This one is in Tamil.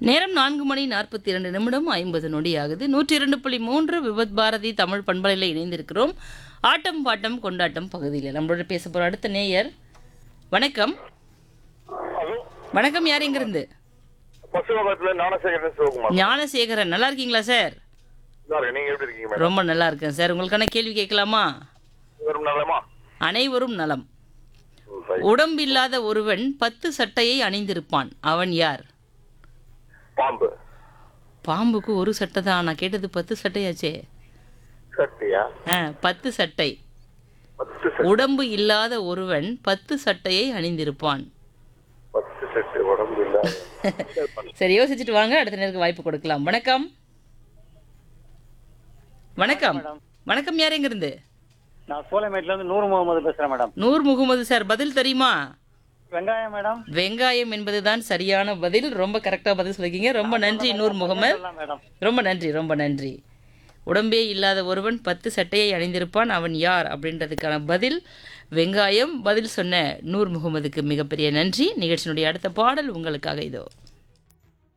நேரம் நான்கு மணி நாற்பத்தி இரண்டு நிமிடம் ஐம்பது நொடி ஆகுது நூற்றி இரண்டு புள்ளி மூன்று விபத் பாரதி தமிழ் பண்பலையில் இணைந்திருக்கிறோம் ஆட்டம் பாட்டம் கொண்டாட்டம் பகுதியில் நம்மளோட பேச போகிற அடுத்த நேயர் வணக்கம் ஹலோ வணக்கம் யார் இங்கிருந்து பசுவகத்துல ஞானசேகரன் சிவகுமார் ஞானசேகரன் நல்லா இருக்கீங்களா சார் நல்லா இருக்கேன் நீங்க எப்படி இருக்கீங்க மேடம் ரொம்ப நல்லா இருக்கேன் சார் உங்களுக்கான கேள்வி கேட்கலாமா வெறும் நலமா அனைவரும் நலம் ம், சரி. உடம்பில்லாத ஒருவன் பத்து சட்டையை அணிந்திருப்பான் அவன் யார் பாம்பு பாம்புக்கு ஒரு சட்டை தான் நான் கேட்டது பத்து சட்டையாச்சே சட்டியா ஆ பத்து சட்டை பத்து செட் உடம்பு இல்லாத ஒருவன் பத்து சட்டையை அணிந்திருப்பான் பத்து செட்டு உடம்பு இல்ல சரி யோசிச்சுட்டு வாங்க அடுத்த நேருக்கு வாய்ப்பு கொடுக்கலாம் வணக்கம் வணக்கம் வணக்கம் யார் எங்கிருந்து நான் சோலைமேட்ல இருந்து நூறு முகமது பேசுறேன் மேடம் நூர் முகமது சார் பதில் தெரியுமா வெங்காயம் மேடம் வெங்காயம் என்பதுதான் சரியான பதில் ரொம்ப கரெக்டாக பதில் சொல்லிருக்கீங்க ரொம்ப நன்றி நூர் முகமது சொல்லலாம் மேடம் ரொம்ப நன்றி ரொம்ப நன்றி உடம்பே இல்லாத ஒருவன் பத்து சட்டையை அணிந்திருப்பான் அவன் யார் அப்படின்றதுக்கான பதில் வெங்காயம் பதில் சொன்ன நூர் முகமதுக்கு மிகப்பெரிய நன்றி நிகழ்ச்சியினுடைய அடுத்த பாடல் உங்களுக்காக இதோ